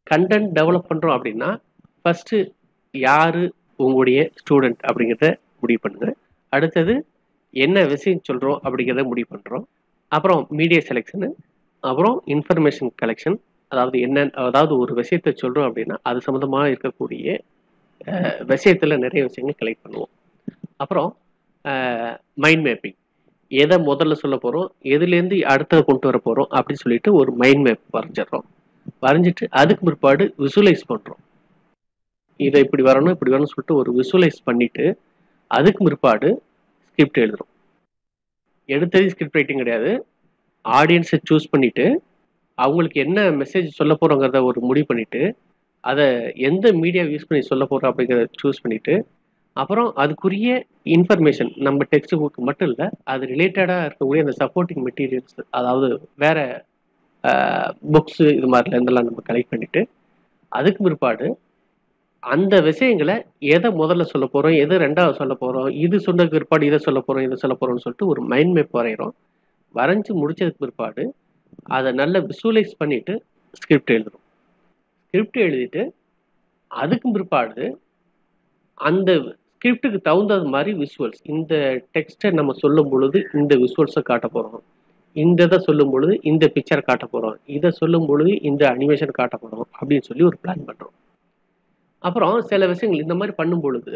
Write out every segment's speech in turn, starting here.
content develop பண்ணுறோம் அப்படின்னா first யார் உங்களுடைய ஸ்டூடெண்ட் அப்படிங்கிறத முடிவு பண்ணுங்க அடுத்தது என்ன விஷயம் சொல்கிறோம் அப்படிங்கிறத முடிவு பண்ணுறோம் அப்புறம் மீடியா செலெக்ஷனு அப்புறம் இன்ஃபர்மேஷன் கலெக்ஷன் அதாவது என்ன அதாவது ஒரு விஷயத்த சொல்கிறோம் அப்படின்னா அது சம்மந்தமாக இருக்கக்கூடிய அஹ், விஷயத்துல நிறைய விஷயங்கள் கலெக்ட் பண்ணுவோம் அப்புறம் மைண்ட் மேப்பிங் எதை முதல்ல சொல்ல போகிறோம் எதுலேருந்து அடுத்ததை கொண்டு வர போகிறோம் அப்படின்னு சொல்லிட்டு ஒரு மைண்ட் மேப் வரைஞ்சிடுறோம் வரைஞ்சிட்டு அதுக்கு பிற்பாடு விசுவலைஸ் பண்ணுறோம் இதை இப்படி வரணும் இப்படி வரணும்னு சொல்லிட்டு ஒரு விசுவலைஸ் பண்ணிட்டு அதுக்கு பிற்பாடு ஸ்கிரிப்ட் எழுதுறோம் எடுத்தது ஸ்கிரிப்ட் ரைட்டிங் கிடையாது ஆடியன்ஸை சூஸ் பண்ணிட்டு அவங்களுக்கு என்ன மெசேஜ் சொல்ல போகிறோங்கிறத ஒரு முடிவு பண்ணிட்டு அதை எந்த மீடியா யூஸ் பண்ணி சொல்ல போகிறோம் அப்படிங்கிறத சூஸ் பண்ணிட்டு அப்புறம் அதுக்குரிய இன்ஃபர்மேஷன் நம்ம டெக்ஸ்ட் புக் மட்டும் இல்லை அது ரிலேட்டடாக இருக்கக்கூடிய அந்த சப்போர்ட்டிங் மெட்டீரியல்ஸ் அதாவது வேற புக்ஸு இது மாதிரில இருந்தெல்லாம் நம்ம கலெக்ட் பண்ணிட்டு அதுக்கு பிற்பாடு அந்த விஷயங்களை எதை முதல்ல சொல்ல போகிறோம் எது ரெண்டாவது சொல்ல போகிறோம் இது சொன்னதுக்கு பிற்பாடு இதை சொல்ல போகிறோம் இதை சொல்ல போகிறோம்னு சொல்லிட்டு ஒரு மைண்ட் மேப் வரைகிறோம் வரைஞ்சி முடிச்சதுக்கு பிற்பாடு அதை நல்லா விசுவலைஸ் பண்ணிட்டு ஸ்கிரிப்ட் எழுதுறோம் ஸ்கிரிப்ட் எழுதிட்டு அதுக்கும் பிற்பாடு அந்த ஸ்கிரிப்டுக்கு தகுந்தது மாதிரி விஷுவல்ஸ் இந்த டெக்ஸ்ட்டை நம்ம சொல்லும் பொழுது இந்த விஷுவல்ஸை காட்ட போகிறோம் இந்த இதை சொல்லும் பொழுது இந்த பிக்சர் காட்ட போகிறோம் இதை சொல்லும் பொழுது இந்த அனிமேஷன் காட்ட போகிறோம் அப்படின்னு சொல்லி ஒரு பிளான் பண்ணுறோம் அப்புறம் சில விஷயங்கள் இந்த மாதிரி பண்ணும் பொழுது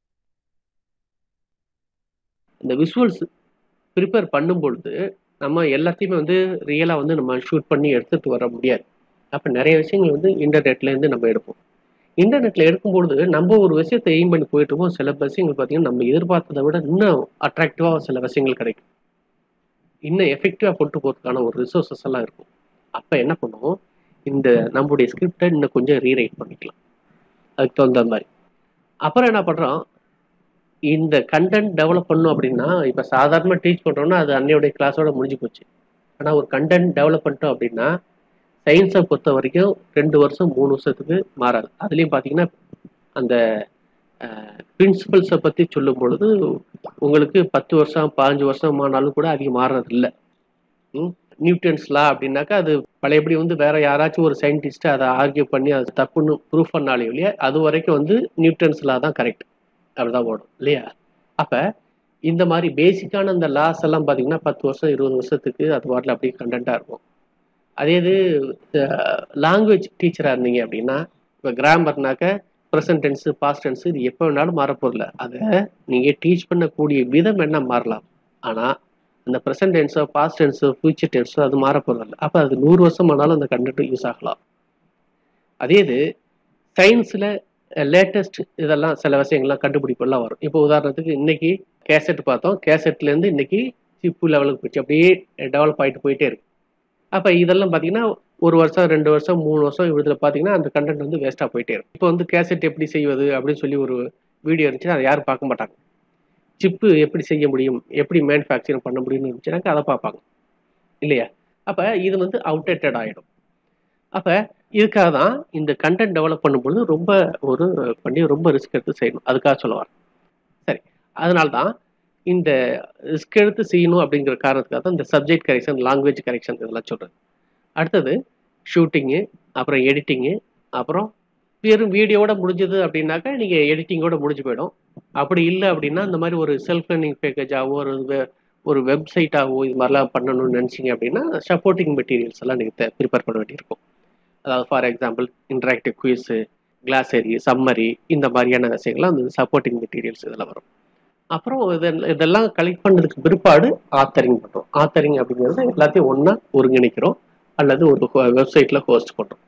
இந்த விஷுவல்ஸ் ப்ரிப்பேர் பண்ணும் பொழுது நம்ம எல்லாத்தையுமே வந்து ரியலாக வந்து நம்ம ஷூட் பண்ணி எடுத்துகிட்டு வர முடியாது அப்போ நிறைய விஷயங்கள் வந்து இன்டர்நெட்லேருந்து நம்ம எடுப்போம் இன்டர்நெட்டில் எடுக்கும்பொழுது நம்ம ஒரு விஷயத்தை எய்ம் பண்ணி போயிட்டு இருக்கோம் சில விஷயங்கள் பார்த்தீங்கன்னா நம்ம எதிர்பார்த்ததை விட இன்னும் அட்ராக்டிவாக சில விஷயங்கள் கிடைக்கும் இன்னும் எஃபெக்டிவாக கொண்டு போகிறதுக்கான ஒரு ரிசோர்ஸஸ் எல்லாம் இருக்கும் அப்போ என்ன பண்ணுவோம் இந்த நம்மளுடைய ஸ்கிரிப்டை இன்னும் கொஞ்சம் ரீரைட் பண்ணிக்கலாம் அதுக்கு தகுந்த மாதிரி அப்புறம் என்ன பண்ணுறோம் இந்த கண்டென்ட் டெவலப் பண்ணோம் அப்படின்னா இப்போ சாதாரணமாக டீச் பண்ணுறோம்னா அது அன்னையோடைய கிளாஸோட முடிஞ்சு போச்சு ஆனால் ஒரு கண்டென்ட் டெவலப் பண்ணிட்டோம் அப்படின்னா சயின்ஸை பொறுத்த வரைக்கும் ரெண்டு வருஷம் மூணு வருஷத்துக்கு மாறாது அதுலேயும் பார்த்தீங்கன்னா அந்த பிரின்சிபல்ஸை பற்றி சொல்லும் பொழுது உங்களுக்கு பத்து வருஷம் பாஞ்சு வருஷம் ஆனாலும் கூட அதிகம் மாறுறது இல்லை நியூட்டன்ஸ் லா அப்படின்னாக்கா அது பழையபடி வந்து வேற யாராச்சும் ஒரு சயின்டிஸ்ட் அதை ஆர்கியூ பண்ணி அது தப்புன்னு ப்ரூஃப் பண்ணாலே இல்லையா அது வரைக்கும் வந்து நியூட்டன்ஸ் லா தான் கரெக்ட் அப்படிதான் ஓடும் இல்லையா அப்போ இந்த மாதிரி பேசிக்கான அந்த லாஸ் எல்லாம் பார்த்தீங்கன்னா பத்து வருஷம் இருபது வருஷத்துக்கு அது வாட்டில் அப்படியே கண்டென்ட்டாக இருக்கும் அதே இது லாங்குவேஜ் டீச்சராக இருந்தீங்க அப்படின்னா இப்போ கிராமர்னாக்க ப்ரெசன்ட் டென்ஸு பாஸ்ட் டென்ஸு இது எப்போ வேணாலும் மாறப்போதில்ல அதை நீங்கள் டீச் பண்ணக்கூடிய விதம் என்ன மாறலாம் ஆனால் அந்த ப்ரெசன்ட் டென்ஸோ பாஸ்ட் டென்ஸோ ஃபியூச்சர் டென்ஸோ அது மாறப்போதில்ல அப்போ அது நூறு வருஷம் ஆனாலும் அந்த கண்டென்ட் யூஸ் ஆகலாம் அதே இது சயின்ஸில் லேட்டஸ்ட் இதெல்லாம் சில விஷயங்கள்லாம் கண்டுபிடிப்பெல்லாம் வரும் இப்போ உதாரணத்துக்கு இன்னைக்கு கேசட் பார்த்தோம் கேசட்லேருந்து இன்னைக்கு சிப்பு லெவலுக்கு போச்சு அப்படியே டெவலப் ஆகிட்டு போயிட்டே இருக்கு அப்போ இதெல்லாம் பார்த்தீங்கன்னா ஒரு வருஷம் ரெண்டு வருஷம் மூணு வருஷம் இதில் பார்த்தீங்கன்னா அந்த கண்டென்ட் வந்து வேஸ்ட்டாக போயிட்டே இருக்கும் இப்போ வந்து கேசட் எப்படி செய்வது அப்படின்னு சொல்லி ஒரு வீடியோ இருந்துச்சுன்னா அதை யாரும் பார்க்க மாட்டாங்க சிப்பு எப்படி செய்ய முடியும் எப்படி மேனுஃபேக்சரிங் பண்ண முடியும்னு இருந்துச்சுனாக்கா அதை பார்ப்பாங்க இல்லையா அப்போ இது வந்து அவுடேட்டட் ஆகிடும் அப்போ இதுக்காக தான் இந்த கண்டென்ட் டெவலப் பண்ணும்பொழுது ரொம்ப ஒரு பண்ணி ரொம்ப ரிஸ்க் எடுத்து செய்யணும் அதுக்காக சொல்ல வரேன் சரி அதனால தான் இந்த ரிஸ்க் எடுத்து செய்யணும் அப்படிங்கிற காரணத்துக்காக தான் இந்த சப்ஜெக்ட் கரெக்ஷன் லாங்குவேஜ் கரெக்ஷன் இதெல்லாம் சொல்கிறது அடுத்தது ஷூட்டிங்கு அப்புறம் எடிட்டிங்கு அப்புறம் வெறும் வீடியோவோட முடிஞ்சது அப்படின்னாக்கா நீங்கள் எடிட்டிங்கோட முடிஞ்சு போயிடும் அப்படி இல்லை அப்படின்னா இந்த மாதிரி ஒரு செல்ஃப் லேர்னிங் பேக்கேஜாகவோ ஒரு வெ- ஒரு வெப்சைட்டாகவோ இது மாதிரிலாம் பண்ணணும்னு நினச்சிங்க அப்படின்னா சப்போர்ட்டிங் மெட்டீரியல்ஸ் எல்லாம் நீங்கள் ப்ரிப்பேர் பண்ண வேண்டியிருக்கும் அதாவது for example interactive quiz glossary summary இந்த மாதிரியான விஷயங்கள்லாம் அந்த சப்போர்ட்டிங் மெட்டீரியல்ஸ் இதில் வரும் அப்புறம் இதெல்லாம் இதெல்லாம் கலெக்ட் பண்ணதுக்கு பிற்பாடு ஆத்தரிங் பண்ணுறோம் ஆத்தரிங் அப்படிங்கிறது எல்லாத்தையும் ஒன்றா ஒருங்கிணைக்கிறோம் அல்லது ஒரு வெப்சைட்டில் ஹோஸ்ட் பண்ணுறோம்